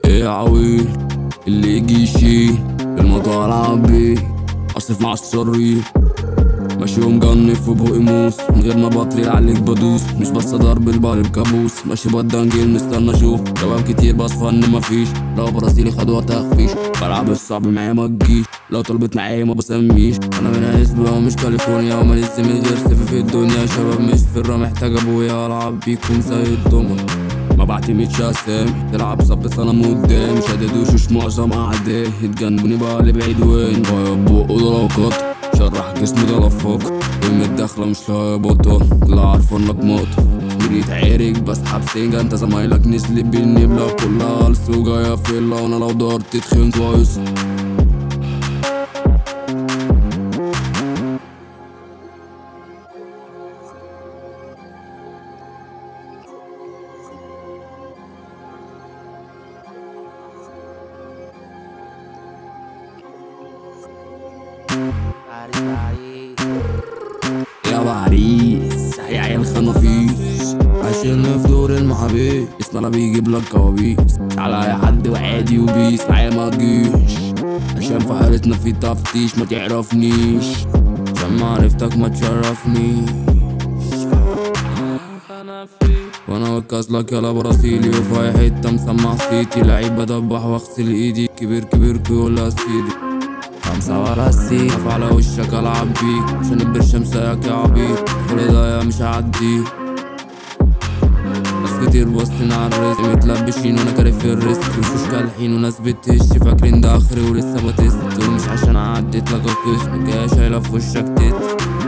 ايه عويل اللي يجي يشيل الموضوع العب بيه اصرف مع الشرير ماشي ومجنف وبقي موس من غير ما بطري عليك بدوس مش بس ضرب البار بكابوس ماشي بدنجل مستنى اشوف شباب كتير بصفى ان مفيش لو برازيلي خدوها تخفيش بلعب الصعب معايا ما تجيش لو طلبت معايا ما بسميش انا من عزبة ومش كاليفورنيا وماليش من غير سيف في الدنيا شباب مش فرة محتاج ابويا العب بيكم زي الضمن ما بعتمدش اسامي تلعب صب صنم قدامي شدد وشوش معظم اعدائي اتجنبوني بقى لبعيد وين بقى بقى قط شرح جسمي ده لفاق يوم الدخلة مش لاقي بطل لا عارفة انك موت زميلي اتعرج بسحب سنجة انت زمايلك نسلي بالنبلة كلها هلس وجاية فيلا وانا لو دارت تخين كويس يا باريس يا عيال خنافيس عشان في دور المحابيس اسمنا بيجيب لك كوابيس على اي حد وعادي وبيس معايا ما تجيش عشان في حارتنا في تفتيش ما تعرفنيش عشان معرفتك ما تشرفنيش وانا وكاسلك يلا براسيلي وفي أي حته مسمع صيتي لعيب بدبح واغسل ايدي كبير كبير كيولا سيدي خمسة ورا السي اقف على وشك العب بيك عشان البرشة مساك يا عبيط كل ده مش هعدي ناس كتير باصين على الرزق متلبشين وانا كارف في الريسك وشوش كالحين وناس بتهش فاكرين ده اخري ولسه بتست ومش عشان عديت لك القسم جاي شايلة في وشك تت